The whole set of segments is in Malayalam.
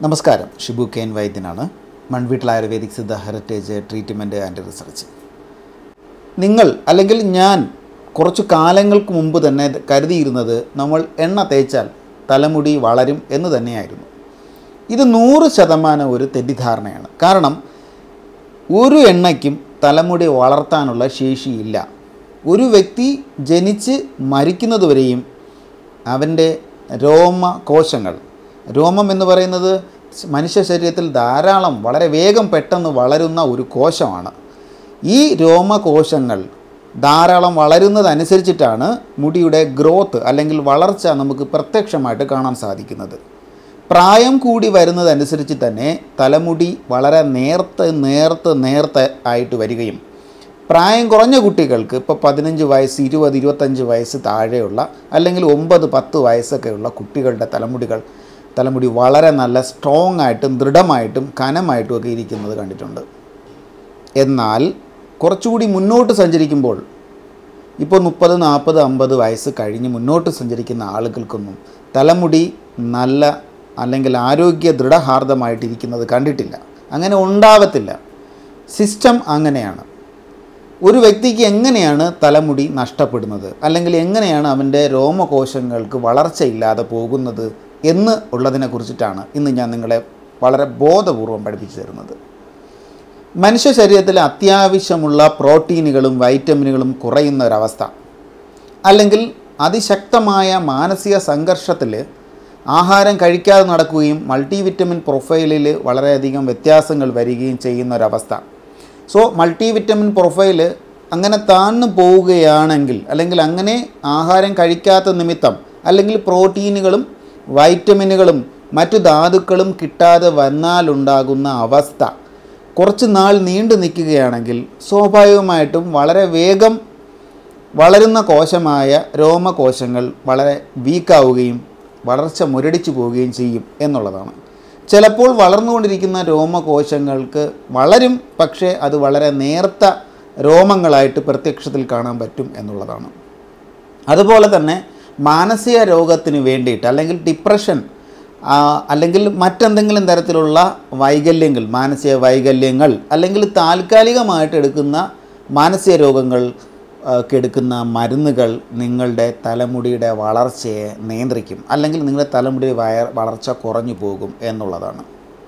നമസ്കാരം ഷിബു കെൻ വൈദ്യനാണ് Manveettil ayurvedic Siddha heritage treatment and research നിങ്ങൾ അല്ലെങ്കിൽ ഞാൻ കുറച്ചു കാലങ്ങൾക്ക് മുമ്പ് തന്നെ കരുതിയിരുന്നത് നമ്മൾ എണ്ണ തേച്ചാൽ തലമുടി വളരും എന്ന് തന്നെയായിരുന്നു ഇത് നൂറ് ശതമാനം ഒരു തെറ്റിദ്ധാരണയാണ് കാരണം ഒരു എണ്ണയ്ക്കും തലമുടി വളർത്താനുള്ള ശേഷിയില്ല ഒരു വ്യക്തി ജനിച്ച് മരിക്കുന്നതുവരെയും അവൻ്റെ രോമകോശങ്ങൾ രോമം എന്ന് പറയുന്നത് മനുഷ്യ ശരീരത്തിൽ ധാരാളം വളരെ വേഗം പെട്ടെന്ന് വളരുന്ന ഒരു കോശമാണ് ഈ രോമകോശങ്ങൾ ധാരാളം വളരുന്നതനുസരിച്ചിട്ടാണ് മുടിയുടെ ഗ്രോത്ത് അല്ലെങ്കിൽ വളർച്ച നമുക്ക് പ്രത്യക്ഷമായിട്ട് കാണാൻ സാധിക്കുന്നത് പ്രായം കൂടി വരുന്നതനുസരിച്ച് തന്നെ തലമുടി വളരെ നേർത്ത് നേർത്ത് നേർത്ത് ആയിട്ട് വരികയും പ്രായം കുറഞ്ഞ കുട്ടികൾക്ക് ഇപ്പോൾ പതിനഞ്ച് വയസ്സ് ഇരുപത് ഇരുപത്തഞ്ച് വയസ്സ് താഴെയുള്ള അല്ലെങ്കിൽ ഒമ്പത് പത്ത് വയസ്സൊക്കെയുള്ള കുട്ടികളുടെ തലമുടികൾ തലമുടി വളരെ നല്ല സ്ട്രോങ് ആയിട്ടും ദൃഢമായിട്ടും കനമായിട്ടും ഒക്കെ ഇരിക്കുന്നത് കണ്ടിട്ടുണ്ട് എന്നാൽ കുറച്ചുകൂടി മുന്നോട്ട് സഞ്ചരിക്കുമ്പോൾ ഇപ്പോൾ മുപ്പത് നാൽപ്പത് അമ്പത് വയസ്സ് കഴിഞ്ഞ് മുന്നോട്ട് സഞ്ചരിക്കുന്ന ആളുകൾക്കൊന്നും തലമുടി നല്ല അല്ലെങ്കിൽ ആരോഗ്യ ദൃഢഹാർദ്ദമായിട്ടിരിക്കുന്നത് കണ്ടിട്ടില്ല അങ്ങനെ ഉണ്ടാവത്തില്ല സിസ്റ്റം അങ്ങനെയാണ് ഒരു വ്യക്തിക്ക് എങ്ങനെയാണ് തലമുടി നഷ്ടപ്പെടുന്നത് അല്ലെങ്കിൽ എങ്ങനെയാണ് അവൻ്റെ രോമകോശങ്ങൾക്ക് വളർച്ചയില്ലാതെ പോകുന്നത് എന്ന് ഉള്ളതിനെ കുറിച്ചിട്ടാണ് ഇന്ന് ഞാൻ നിങ്ങളെ വളരെ ബോധപൂർവം പഠിപ്പിച്ചു തരുന്നത് മനുഷ്യ ശരീരത്തിൽ അത്യാവശ്യമുള്ള പ്രോട്ടീനുകളും വൈറ്റമിനുകളും കുറയുന്ന ഒരവസ്ഥ അല്ലെങ്കിൽ അതിശക്തമായ മാനസിക സംഘർഷത്തിൽ ആഹാരം കഴിക്കാതെ നടക്കുകയും മൾട്ടി വിറ്റമിൻ പ്രൊഫൈലിൽ വളരെയധികം വ്യത്യാസങ്ങൾ വരികയും ചെയ്യുന്ന ഒരവസ്ഥ സോ മൾട്ടി വിറ്റമിൻ പ്രൊഫൈൽ അങ്ങനെ താഴ്ന്നു പോവുകയാണെങ്കിൽ അല്ലെങ്കിൽ അങ്ങനെ ആഹാരം കഴിക്കാത്ത നിമിത്തം അല്ലെങ്കിൽ പ്രോട്ടീനുകളും വൈറ്റമിനുകളും മറ്റു ധാതുക്കളും കിട്ടാതെ വന്നാലുണ്ടാകുന്ന അവസ്ഥ കുറച്ച് നാൾ നീണ്ടു നിൽക്കുകയാണെങ്കിൽ സ്വാഭാവികമായിട്ടും വളരെ വേഗം വളരുന്ന കോശമായ രോമകോശങ്ങൾ വളരെ വീക്കാവുകയും വളർച്ച മുരടിച്ചു പോവുകയും ചെയ്യും എന്നുള്ളതാണ് ചിലപ്പോൾ വളർന്നുകൊണ്ടിരിക്കുന്ന രോമകോശങ്ങൾക്ക് വളരും പക്ഷേ അത് വളരെ നേർത്ത രോമങ്ങളായിട്ട് പ്രത്യക്ഷത്തിൽ കാണാൻ പറ്റും എന്നുള്ളതാണ് അതുപോലെ തന്നെ മാനസിക രോഗത്തിന് വേണ്ടിയിട്ട് അല്ലെങ്കിൽ ഡിപ്രഷൻ ആ, അല്ലെങ്കിൽ മറ്റെന്തെങ്കിലും തരത്തിലുള്ള വൈകല്യങ്ങൾ മാനസിക വൈകല്യങ്ങൾ അല്ലെങ്കിൽ താൽക്കാലികമായിട്ട് എടുക്കുന്ന മാനസിക രോഗങ്ങൾ ആ, ക്കെടുക്കുന്ന മരുന്നുകൾ നിങ്ങളുടെ തലമുടിയുടെ വളർച്ചയെ നിയന്ത്രിക്കും അല്ലെങ്കിൽ നിങ്ങളുടെ തലമുടിയുടെ വയർ വളർച്ച കുറഞ്ഞു പോകും എന്നുള്ളതാണ്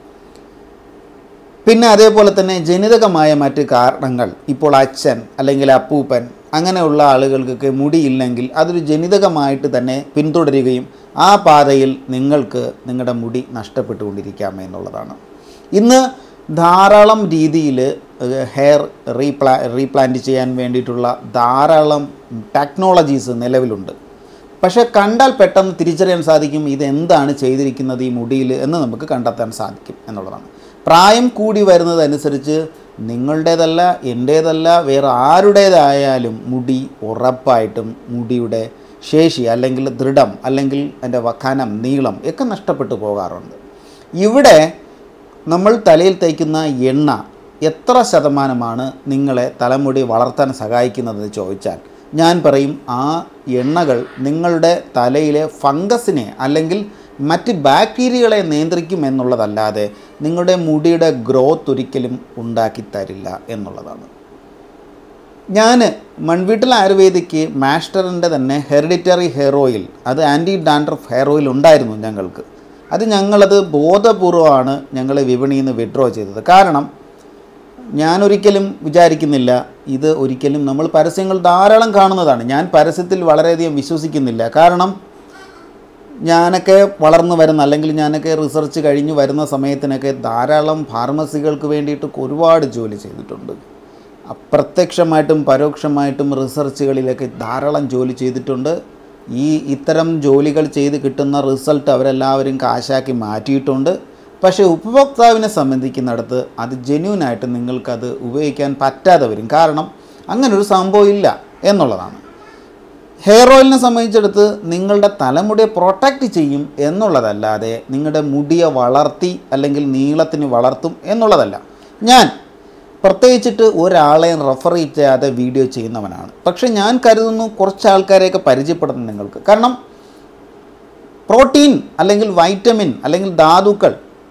പിന്നെ അതേപോലെ തന്നെ ജനിതകമായ മറ്റ് കാരണങ്ങൾ ഇപ്പോൾ അച്ഛൻ അല്ലെങ്കിൽ അപ്പൂപ്പൻ അങ്ങനെയുള്ള ആളുകൾക്കൊക്കെ മുടിയില്ലെങ്കിൽ അതൊരു ജനിതകമായിട്ട് തന്നെ പിന്തുടരുകയും ആ പാതയിൽ നിങ്ങൾക്ക് നിങ്ങളുടെ മുടി നഷ്ടപ്പെട്ടുകൊണ്ടിരിക്കാം എന്നുള്ളതാണ് ഇന്ന് ധാരാളം രീതിയിൽ ഹെയർ റീപ്ലാ റീപ്ലാന്റ് ചെയ്യാൻ വേണ്ടിയിട്ടുള്ള ധാരാളം ടെക്നോളജീസ് നിലവിലുണ്ട് പക്ഷേ കണ്ടാൽ പെട്ടെന്ന് തിരിച്ചറിയാൻ സാധിക്കും ഇതെന്താണ് ചെയ്തിരിക്കുന്നത് ഈ മുടിയിൽ എന്ന് നമുക്ക് കണ്ടെത്താൻ സാധിക്കും എന്നുള്ളതാണ് പ്രായം കൂടി വരുന്നതനുസരിച്ച് നിങ്ങളുടേതല്ല എൻ്റേതല്ല വേറെ ആരുടേതായാലും മുടി ഉറപ്പായിട്ടും മുടിയുടെ ശേഷി അല്ലെങ്കിൽ ദൃഢം അല്ലെങ്കിൽ അതിൻ്റെ വഖാനം നീളം ഒക്കെ നഷ്ടപ്പെട്ടു പോകാറുണ്ട് ഇവിടെ നമ്മൾ തലയിൽ തേക്കുന്ന എണ്ണ എത്ര ശതമാനമാണ് നിങ്ങളെ തലമുടി വളർത്താൻ സഹായിക്കുന്നതെന്ന് ചോദിച്ചാൽ ഞാൻ പറയും ആ എണ്ണകൾ നിങ്ങളുടെ തലയിലെ ഫംഗസിനെ അല്ലെങ്കിൽ മറ്റ് ബാക്ടീരിയകളെ നിയന്ത്രിക്കും എന്നുള്ളതല്ലാതെ നിങ്ങളുടെ മുടിയുടെ ഗ്രോത്ത് ഒരിക്കലും ഉണ്ടാക്കി തരില്ല എന്നുള്ളതാണ് ഞാൻ മൺവീട്ടിൽ ആയുർവേദിക്ക് മാസ്റ്ററിൻ്റെ തന്നെ ഹെറിഡിറ്ററി ഹെയർ ഓയിൽ അത് ആൻറ്റി ഡാൻഡ്രഫ് ഹെയർ ഓയിൽ ഉണ്ടായിരുന്നു ഞങ്ങൾക്ക് അത് ഞങ്ങളത് ബോധപൂർവമാണ് ഞങ്ങൾ വിപണിയിൽ നിന്ന് വിഡ്രോ ചെയ്തത് കാരണം ഞാനൊരിക്കലും വിചാരിക്കുന്നില്ല ഇത് ഒരിക്കലും നമ്മൾ പരസ്യങ്ങൾ ധാരാളം കാണുന്നതാണ് ഞാൻ പരസ്യത്തിൽ വളരെയധികം വിശ്വസിക്കുന്നില്ല കാരണം ഞാനൊക്കെ വളർന്നു വരുന്ന അല്ലെങ്കിൽ ഞാനൊക്കെ റിസർച്ച് കഴിഞ്ഞ് വരുന്ന സമയത്തിനൊക്കെ ധാരാളം ഫാർമസികൾക്ക് വേണ്ടിയിട്ട് ഒരുപാട് ജോലി ചെയ്തിട്ടുണ്ട് അപ്രത്യക്ഷമായിട്ടും പരോക്ഷമായിട്ടും റിസർച്ചുകളിലൊക്കെ ധാരാളം ജോലി ചെയ്തിട്ടുണ്ട് ഈ ഇത്തരം ജോലികൾ ചെയ്ത് കിട്ടുന്ന റിസൾട്ട് അവരെല്ലാവരും കാശാക്കി മാറ്റിയിട്ടുണ്ട് പക്ഷേ ഉപഭോക്താവിനെ സംബന്ധിക്കുന്നിടത്ത് അത് ജെന്യൂനായിട്ട് നിങ്ങൾക്കത് ഉപയോഗിക്കാൻ പറ്റാതെ വരും കാരണം അങ്ങനൊരു സംഭവം ഇല്ല എന്നുള്ളതാണ് ഹെയർ ഓയിലിനെ സംബന്ധിച്ചെടുത്ത് നിങ്ങളുടെ തലമുടിയെ പ്രൊട്ടക്റ്റ് ചെയ്യും എന്നുള്ളതല്ലാതെ നിങ്ങളുടെ മുടിയെ വളർത്തി അല്ലെങ്കിൽ നീളത്തിന് വളർത്തും എന്നുള്ളതല്ല ഞാൻ പ്രത്യേകിച്ചിട്ട് ഒരാളെയും റെഫർ ചെയ്യാതെ വീഡിയോ ചെയ്യുന്നവനാണ് പക്ഷേ ഞാൻ കരുതുന്നു കുറച്ച് ആൾക്കാരെയൊക്കെ പരിചയപ്പെടുന്നു നിങ്ങൾക്ക് കാരണം പ്രോട്ടീൻ അല്ലെങ്കിൽ വൈറ്റമിൻ അല്ലെങ്കിൽ ധാതുക്കൾ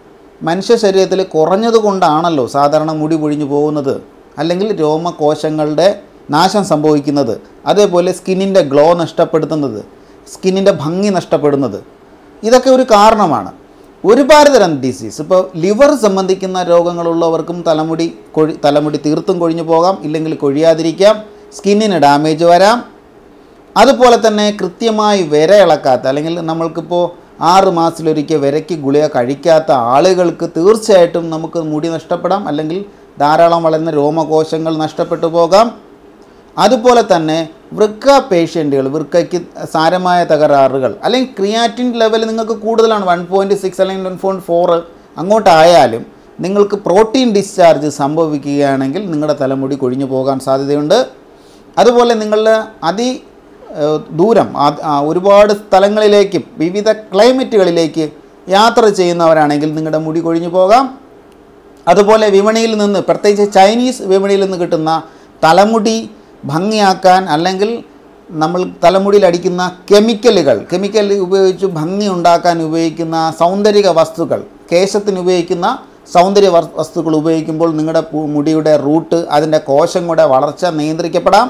മനുഷ്യ ശരീരത്തിൽ കുറഞ്ഞത് കൊണ്ടാണല്ലോ സാധാരണ മുടി പൊഴിഞ്ഞു പോകുന്നത് അല്ലെങ്കിൽ രോമകോശങ്ങളുടെ നാശം സംഭവിക്കുന്നത് അതേപോലെ സ്കിന്നിൻ്റെ ഗ്ലോ നഷ്ടപ്പെടുത്തുന്നത് സ്കിന്നിൻ്റെ ഭംഗി നഷ്ടപ്പെടുന്നത് ഇതൊക്കെ ഒരു കാരണമാണ് ഒരുപാട് തരം ഡിസീസ് ഇപ്പോൾ ലിവർ സംബന്ധിക്കുന്ന രോഗങ്ങളുള്ളവർക്കും തലമുടി കൊഴി തലമുടി തീർത്തും കൊഴിഞ്ഞു പോകാം ഇല്ലെങ്കിൽ കൊഴിയാതിരിക്കാം സ്കിന്നിന് ഡാമേജ് വരാം അതുപോലെ തന്നെ കൃത്യമായി വിര ഇളക്കാത്ത അല്ലെങ്കിൽ നമ്മൾക്കിപ്പോൾ ആറ് മാസത്തിലൊരിക്കൽ വിരയ്ക്ക് ഗുളിക കഴിക്കാത്ത ആളുകൾക്ക് തീർച്ചയായിട്ടും നമുക്ക് മുടി നഷ്ടപ്പെടാം അല്ലെങ്കിൽ ധാരാളം വളരുന്ന രോമകോശങ്ങൾ നഷ്ടപ്പെട്ടു പോകാം അതുപോലെ തന്നെ വൃക്ക പേഷ്യൻറ്റുകൾ വൃക്കയ്ക്ക് സാരമായ തകരാറുകൾ അല്ലെങ്കിൽ ക്രിയാറ്റിൻ ലെവൽ നിങ്ങൾക്ക് കൂടുതലാണ് വൺ പോയിൻറ്റ് സിക്സ് അല്ലെങ്കിൽ വൺ പോയിൻറ്റ് ഫോറ് അങ്ങോട്ടായാലും നിങ്ങൾക്ക് പ്രോട്ടീൻ ഡിസ്ചാർജ് സംഭവിക്കുകയാണെങ്കിൽ നിങ്ങളുടെ തലമുടി കൊഴിഞ്ഞു പോകാൻ സാധ്യതയുണ്ട് അതുപോലെ നിങ്ങളുടെ അതി ഏഹ്, ദൂരം ആ- ആ ഒരുപാട് സ്ഥലങ്ങളിലേക്കും വിവിധ ക്ലൈമറ്റുകളിലേക്ക് യാത്ര ചെയ്യുന്നവരാണെങ്കിൽ നിങ്ങളുടെ മുടി കൊഴിഞ്ഞു പോകാം അതുപോലെ വിപണിയിൽ നിന്ന് പ്രത്യേകിച്ച് ചൈനീസ് വിപണിയിൽ നിന്ന് കിട്ടുന്ന തലമുടി ഭംഗിയാക്കാൻ അല്ലെങ്കിൽ നമ്മൾ തലമുടിയിൽ അടിക്കുന്ന കെമിക്കലുകൾ കെമിക്കൽ ഉപയോഗിച്ച് ഭംഗി ഉണ്ടാക്കാൻ ഉപയോഗിക്കുന്ന സൗന്ദര്യ വസ്തുക്കൾ കേശത്തിന് ഉപയോഗിക്കുന്ന സൗന്ദര്യ വസ്- വസ്തുക്കൾ ഉപയോഗിക്കുമ്പോൾ നിങ്ങളുടെ പു- മുടിയുടെ റൂട്ട് അതിൻ്റെ കോശങ്ങളുടെ വളർച്ച നിയന്ത്രിക്കപ്പെടാം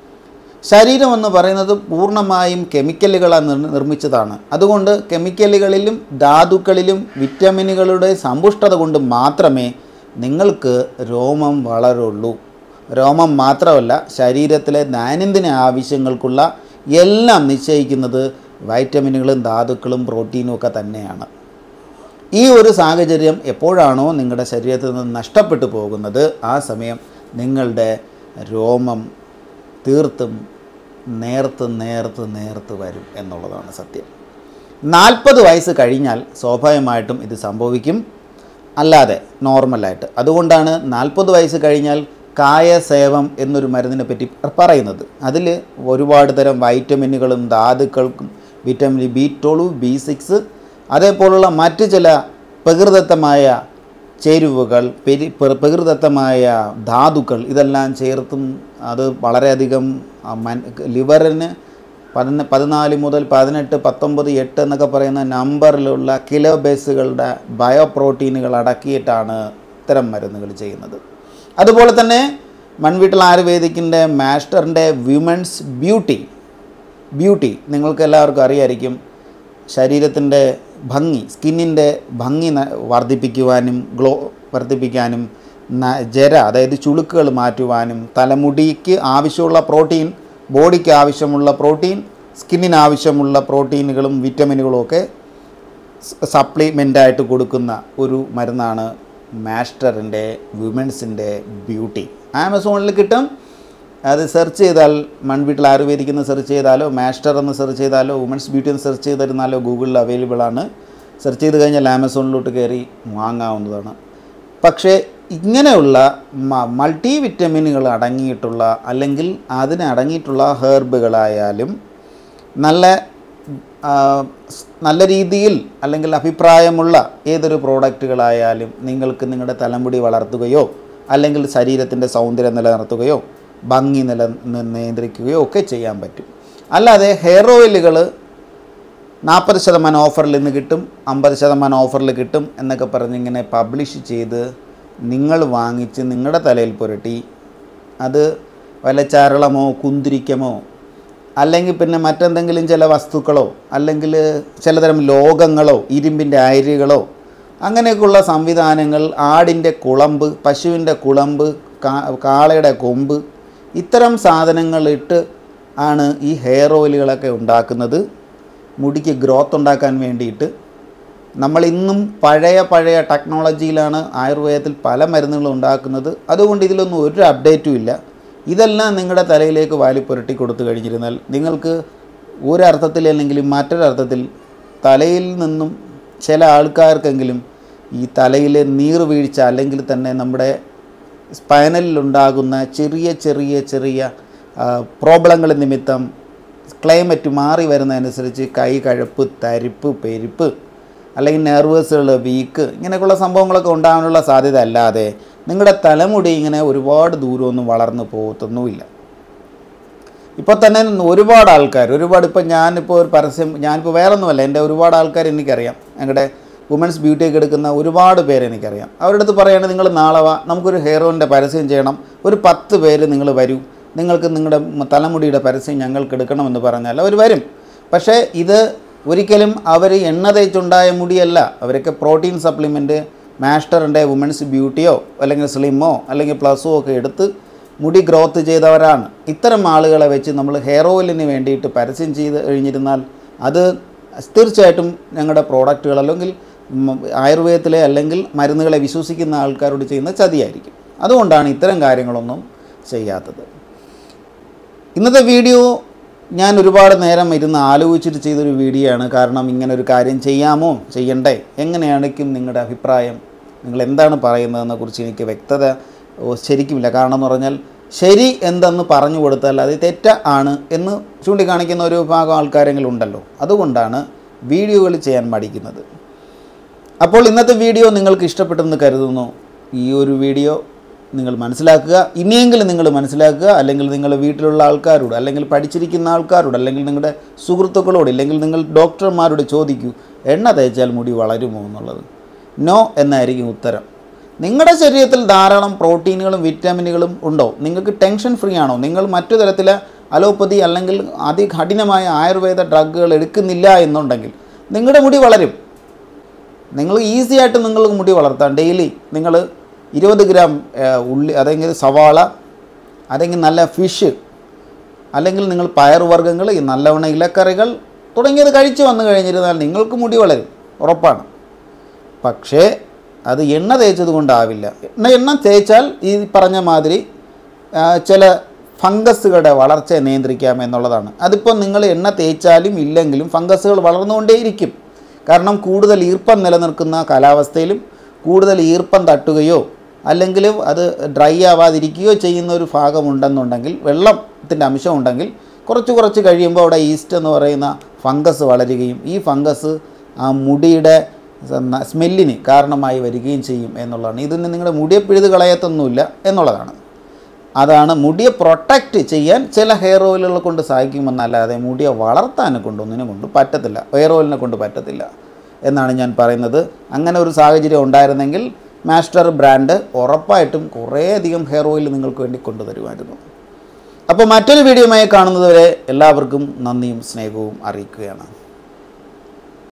ശരീരം എന്ന് പറയുന്നത് പൂർണ്ണമായും കെമിക്കലുകളാൽ നിർ- നിർമ്മിച്ചതാണ് അതുകൊണ്ട് കെമിക്കലുകളിലും ധാതുക്കളിലും വിറ്റമിനുകളുടെ സമ്പുഷ്ടത കൊണ്ട് മാത്രമേ നിങ്ങൾക്ക് രോമം വളരുള്ളൂ രോമം മാത്രമല്ല ശരീരത്തിലെ ദൈനംദിന ആവശ്യങ്ങൾക്കുള്ള എല്ലാം നിശ്ചയിക്കുന്നത് വൈറ്റമിനുകളും ധാതുക്കളും പ്രോട്ടീനും ഒക്കെ തന്നെയാണ് ഈ ഒരു സാഹചര്യം എപ്പോഴാണോ നിങ്ങളുടെ ശരീരത്തിൽ നിന്ന് നഷ്ടപ്പെട്ടു പോകുന്നത് ആ സമയം നിങ്ങളുടെ രോമം തീർത്തും നേർത്ത് നേർത്ത് നേർത്ത് വരും എന്നുള്ളതാണ് സത്യം നാൽപ്പത് വയസ്സ് കഴിഞ്ഞാൽ സ്വാഭാവികമായിട്ടും ഇത് സംഭവിക്കും അല്ലാതെ നോർമലായിട്ട് അതുകൊണ്ടാണ് നാൽപ്പത് വയസ്സ് കഴിഞ്ഞാൽ കായസേവം എന്നൊരു മരുന്നിനെ പറ്റി പറയുന്നത് അതിൽ ഒരുപാട് തരം വൈറ്റമിനുകളും ധാതുക്കൾക്കും vitamin B twelve B six അതേപോലുള്ള മറ്റ് ചില പ്രകൃതിദത്തമായ ചേരുവകൾ പെരി പ്ര- പ്രകൃതിദത്തമായ ധാതുക്കൾ ഇതെല്ലാം ചേർത്തും അത് വളരെയധികം ആ, മൻ ലിവറിന് പതിന പതിനാല് മുതൽ പതിനെട്ട് പത്തൊമ്പത് എട്ട് എന്നൊക്കെ പറയുന്ന നമ്പറിലുള്ള കിലോ ബേസുകളുടെ ബയോ പ്രോട്ടീനുകൾ അടക്കിയിട്ടാണ് ഇത്തരം മരുന്നുകൾ ചെയ്യുന്നത് അതുപോലെ തന്നെ മൺവീട്ടിൽ ആയുർവേദിക്കിൻ്റെ മാസ്റ്ററിൻ്റെ വിമൻസ് ബ്യൂട്ടി ബ്യൂട്ടി നിങ്ങൾക്ക് എല്ലാവർക്കും അറിയായിരിക്കും ശരീരത്തിൻ്റെ ഭംഗി സ്കിന്നിൻ്റെ ഭംഗി ന- വർദ്ധിപ്പിക്കുവാനും ഗ്ലോ വർദ്ധിപ്പിക്കാനും ന- ജര അതായത് ചുളുക്കുകൾ മാറ്റുവാനും തലമുടിക്ക് ആവശ്യമുള്ള പ്രോട്ടീൻ ബോഡിക്ക് ആവശ്യമുള്ള പ്രോട്ടീൻ സ്കിന്നിന് ആവശ്യമുള്ള പ്രോട്ടീനുകളും വിറ്റമിനുകളും ഒക്കെ സപ്ലിമെൻ്റായിട്ട് കൊടുക്കുന്ന ഒരു മരുന്നാണ് മാസ്റ്ററിൻ്റെ വിമൻസിൻ്റെ ബ്യൂട്ടി ആമസോണിൽ കിട്ടും അത് സെർച്ച് ചെയ്താൽ മൺവീട്ടിൽ ആയുർവേദിക് എന്ന് സെർച്ച് ചെയ്താലോ മാസ്റ്റർ എന്ന് സെർച്ച് ചെയ്താലോ വുമൻസ് ബ്യൂട്ടി എന്ന് സെർച്ച് ചെയ്തിരുന്നാലോ ഗൂഗിളിൽ അവൈലബിൾ ആണ് സെർച്ച് ചെയ്ത് കഴിഞ്ഞാൽ ആമസോണിലോട്ട് കയറി വാങ്ങാവുന്നതാണ് പക്ഷേ ഇങ്ങനെയുള്ള മ- മൾട്ടി വിറ്റമിനുകൾ അടങ്ങിയിട്ടുള്ള അല്ലെങ്കിൽ അതിന് അടങ്ങിയിട്ടുള്ള ഹെർബുകളായാലും നല്ല ആ, സ് നല്ല രീതിയിൽ അല്ലെങ്കിൽ അഭിപ്രായമുള്ള ഏതൊരു പ്രോഡക്റ്റുകളായാലും നിങ്ങൾക്ക് നിങ്ങളുടെ തലമുടി വളർത്തുകയോ അല്ലെങ്കിൽ ശരീരത്തിൻ്റെ സൗന്ദര്യം നിലനിർത്തുകയോ ഭംഗി നില നി- നിയന്ത്രിക്കുകയോ ഒക്കെ ചെയ്യാൻ പറ്റും അല്ലാതെ ഹെയർ ഓയിലുകൾ നാൽപ്പത് ശതമാനം ഓഫറിൽ നിന്ന് കിട്ടും അമ്പത് ശതമാനം ഓഫറിൽ കിട്ടും എന്നൊക്കെ പറഞ്ഞിങ്ങനെ പബ്ലിഷ് ചെയ്ത് നിങ്ങൾ വാങ്ങിച്ച് നിങ്ങളുടെ തലയിൽ പുരട്ടി അത് വല്ല ചരളമോ കുന്തിരിക്കമോ അല്ലെങ്കിൽ പിന്നെ മറ്റെന്തെങ്കിലും ചില വസ്തുക്കളോ അല്ലെങ്കിൽ ചിലതരം ലോകങ്ങളോ ഇരുമ്പിൻ്റെ അരികളോ അങ്ങനെയൊക്കെയുള്ള സംവിധാനങ്ങൾ ആടിൻ്റെ കുളമ്പ് പശുവിൻ്റെ കുളമ്പ് കാ- കാളയുടെ കൊമ്പ് ഇത്തരം സാധനങ്ങൾ ഇട്ട് ആണ് ഈ ഹെയർ ഓയിലുകളൊക്കെ ഉണ്ടാക്കുന്നത് മുടിക്ക് ഗ്രോത്ത് ഉണ്ടാക്കാൻ വേണ്ടിയിട്ട് നമ്മൾ ഇന്നും പഴയ പഴയ ടെക്നോളജിയിലാണ് ആയുർവേദത്തിൽ പല മരുന്നുകളും ഉണ്ടാക്കുന്നത് അതുകൊണ്ട് ഇതിലൊന്നും ഒരു അപ്ഡേറ്റും ഇല്ല ഇതെല്ലാം നിങ്ങളുടെ തലയിലേക്ക് വാലി പുരട്ടി കൊടുത്തു കഴിഞ്ഞിരുന്നാൽ നിങ്ങൾക്ക് ഒരർത്ഥത്തിലല്ലെങ്കിലും മറ്റൊരർത്ഥത്തിൽ തലയിൽ നിന്നും ചില ആൾക്കാർക്കെങ്കിലും ഈ തലയിലെ നീർവീഴ്ച അല്ലെങ്കിൽ തന്നെ നമ്മുടെ സ്പൈനലിലുണ്ടാകുന്ന ചെറിയ ചെറിയ ചെറിയ പ്രോബ്ലങ്ങൾ നിമിത്തം ക്ലൈമറ്റ് മാറി വരുന്നതനുസരിച്ച് കൈ കഴപ്പ് തരിപ്പ് പെരുപ്പ് അല്ലെങ്കിൽ നെർവസുകൾ വീക്ക് ഇങ്ങനെയൊക്കെയുള്ള സംഭവങ്ങളൊക്കെ ഉണ്ടാകാനുള്ള സാധ്യത അല്ലാതെ നിങ്ങളുടെ തലമുടി ഇങ്ങനെ ഒരുപാട് ദൂരമൊന്നും വളർന്നു പോകത്തൊന്നുമില്ല ഇപ്പോൾ തന്നെ ഒരുപാട് ആൾക്കാർ ഒരുപാട് ഇപ്പം ഞാനിപ്പോൾ ഒരു പരസ്യം ഞാനിപ്പോൾ വേറെ ഒന്നുമല്ല എൻ്റെ ഒരുപാട് ആൾക്കാർ എനിക്കറിയാം ഞങ്ങളുടെ വുമൻസ് ബ്യൂട്ടിയൊക്കെ എടുക്കുന്ന ഒരുപാട് പേര് എനിക്കറിയാം അവരുടെ അടുത്ത് പറയുകയാണെങ്കിൽ നിങ്ങൾ നാളെ വാ നമുക്കൊരു ഹെയർ ഓയിലിൻ്റെ പരസ്യം ചെയ്യണം ഒരു പത്ത് പേര് നിങ്ങൾ വരൂ നിങ്ങൾക്ക് നിങ്ങളുടെ മ- തലമുടിയുടെ പരസ്യം ഞങ്ങൾക്ക് എടുക്കണമെന്ന് പറഞ്ഞാൽ അവർ വരും പക്ഷേ ഇത് ഒരിക്കലും അവർ എണ്ണ തേച്ചുണ്ടായ മുടിയല്ല അവരൊക്കെ പ്രോട്ടീൻ സപ്ലിമെൻറ്റ് മാസ്റ്ററിൻ്റെ വുമൻസ് ബ്യൂട്ടിയോ അല്ലെങ്കിൽ സ്ലിമ്മോ അല്ലെങ്കിൽ പ്ലസോ ഒക്കെ എടുത്ത് മുടി ഗ്രോത്ത് ചെയ്തവരാണ് ഇത്തരം ആളുകളെ വെച്ച് നമ്മൾ ഹെയർ ഓയിലിന് വേണ്ടിയിട്ട് പരസ്യം ചെയ്ത് കഴിഞ്ഞിരുന്നാൽ അത് തീർച്ചയായിട്ടും ഞങ്ങളുടെ പ്രോഡക്റ്റുകൾ അല്ലെങ്കിൽ ഉം, ആയുർവേദത്തിലെ അല്ലെങ്കിൽ മരുന്നുകളെ വിശ്വസിക്കുന്ന ആൾക്കാരോട് ചെയ്യുന്ന ചതിയായിരിക്കും അതുകൊണ്ടാണ് ഇത്തരം കാര്യങ്ങളൊന്നും ചെയ്യാത്തത് ഇന്നത്തെ വീഡിയോ ഞാൻ ഒരുപാട് നേരം ഇരുന്ന് ആലോചിച്ചിട്ട് ചെയ്തൊരു വീഡിയോ ആണ് കാരണം ഇങ്ങനെ ഒരു കാര്യം ചെയ്യാമോ ചെയ്യണ്ടേ എങ്ങനെയാണെങ്കിലും നിങ്ങളുടെ അഭിപ്രായം നിങ്ങൾ എന്താണ് പറയുന്നതെന്നെ കുറിച്ച് എനിക്ക് വ്യക്തത ഓ, ശരിക്കുമില്ല കാരണം എന്ന് പറഞ്ഞാൽ ശരി എന്തെന്ന് പറഞ്ഞു കൊടുത്താൽ അത് തെറ്റ ആണ് എന്ന് ചൂണ്ടിക്കാണിക്കുന്ന ഒരു വിഭാഗം ആൾക്കാരെങ്കിലും ഉണ്ടല്ലോ അതുകൊണ്ടാണ് വീഡിയോകൾ ചെയ്യാൻ മടിക്കുന്നത് അപ്പോൾ ഇന്നത്തെ വീഡിയോ നിങ്ങൾക്ക് ഇഷ്ടപ്പെട്ടെന്ന് കരുതുന്നു ഈ ഒരു വീഡിയോ നിങ്ങൾ മനസ്സിലാക്കുക ഇനിയെങ്കിലും നിങ്ങൾ മനസ്സിലാക്കുക അല്ലെങ്കിൽ നിങ്ങളുടെ വീട്ടിലുള്ള ആൾക്കാരോട് അല്ലെങ്കിൽ പഠിച്ചിരിക്കുന്ന ആൾക്കാരോട് അല്ലെങ്കിൽ നിങ്ങളുടെ സുഹൃത്തുക്കളോട് ഇല്ലെങ്കിൽ നിങ്ങൾ ഡോക്ടർമാരോട് ചോദിക്കൂ എണ്ണ തേച്ചാൽ മുടി വളരുമോ എന്നുള്ളത് നോ എന്നായിരിക്കും ഉത്തരം നിങ്ങളുടെ ശരീരത്തിൽ ധാരാളം പ്രോട്ടീനുകളും വിറ്റാമിനുകളും ഉണ്ടോ നിങ്ങൾക്ക് ടെൻഷൻ ഫ്രീ ആണോ നിങ്ങൾ മറ്റു തരത്തിലെ അലോപ്പതി അല്ലെങ്കിൽ അതികഠിനമായ ആയുർവേദ ഡ്രഗുകൾ എടുക്കുന്നില്ല എന്നുണ്ടെങ്കിൽ നിങ്ങളുടെ മുടി വളരും നിങ്ങൾ ഈസി ആയിട്ട് നിങ്ങൾക്ക് മുടി വളർത്താം ഡെയിലി നിങ്ങൾ ഇരുപത് ഗ്രാം ഏഹ്, ഉള്ളി അതെങ്കിൽ സവാള അല്ലെങ്കിൽ നല്ല ഫിഷ് അല്ലെങ്കിൽ നിങ്ങൾ പയറുവർഗ്ഗങ്ങൾ ഈ നല്ലവണ്ണം ഇലക്കറികൾ തുടങ്ങിയത് കഴിച്ചു വന്നു കഴിഞ്ഞിരുന്നാൽ നിങ്ങൾക്ക് മുടി വളരും ഉറപ്പാണ് പക്ഷേ അത് എണ്ണ തേച്ചത് കൊണ്ടാവില്ല എണ്ണ എണ്ണ തേച്ചാൽ ഈ പറഞ്ഞ മാതിരി ആ, ചില ഫംഗസുകളുടെ വളർച്ചയെ നിയന്ത്രിക്കാം എന്നുള്ളതാണ് അതിപ്പോൾ നിങ്ങൾ എണ്ണ തേച്ചാലും ഇല്ലെങ്കിലും ഫംഗസുകൾ വളർന്നുകൊണ്ടേയിരിക്കും കാരണം കൂടുതൽ ഈർപ്പം നിലനിൽക്കുന്ന കാലാവസ്ഥയിലും കൂടുതൽ ഈർപ്പം തട്ടുകയോ അല്ലെങ്കിൽ അത് ഡ്രൈ ആവാതിരിക്കുകയോ ചെയ്യുന്ന ഒരു ഭാഗമുണ്ടെന്നുണ്ടെങ്കിൽ വെള്ളത്തിൻ്റെ അംശം ഉണ്ടെങ്കിൽ കുറച്ച് കുറച്ച് കഴിയുമ്പോൾ അവിടെ ഈസ്റ്റ് എന്ന് പറയുന്ന ഫംഗസ് വളരുകയും ഈ ഫംഗസ് ആ മുടിയുടെ സ- സ്മെല്ലിന് കാരണമായി വരികയും ചെയ്യും എന്നുള്ളതാണ് ഇതിന് നിങ്ങളുടെ മുടിയെ പിഴുത് കളയത്തൊന്നുമില്ല എന്നുള്ളതാണ് അതാണ് മുടിയെ പ്രൊട്ടക്റ്റ് ചെയ്യാൻ ചില ഹെയർ ഓയിലുകൾ കൊണ്ട് സാധിക്കുമെന്നല്ലാതെ മുടിയെ വളർത്താനെ കൊണ്ടൊന്നിനും കൊണ്ട് പറ്റത്തില്ല ഹെയർ ഓയിലിനെ കൊണ്ട് പറ്റത്തില്ല എന്നാണ് ഞാൻ പറയുന്നത് അങ്ങനെ ഒരു സാഹചര്യം ഉണ്ടായിരുന്നെങ്കിൽ മാസ്റ്റർ ബ്രാൻഡ് ഉറപ്പായിട്ടും കുറേയധികം ഹെയർ ഓയിൽ നിങ്ങൾക്ക് വേണ്ടി കൊണ്ടുതരുമായിരുന്നു അപ്പോൾ മറ്റൊരു വീഡിയോയുമായി കാണുന്നതുവരെ എല്ലാവർക്കും നന്ദിയും സ്നേഹവും അറിയിക്കുകയാണ്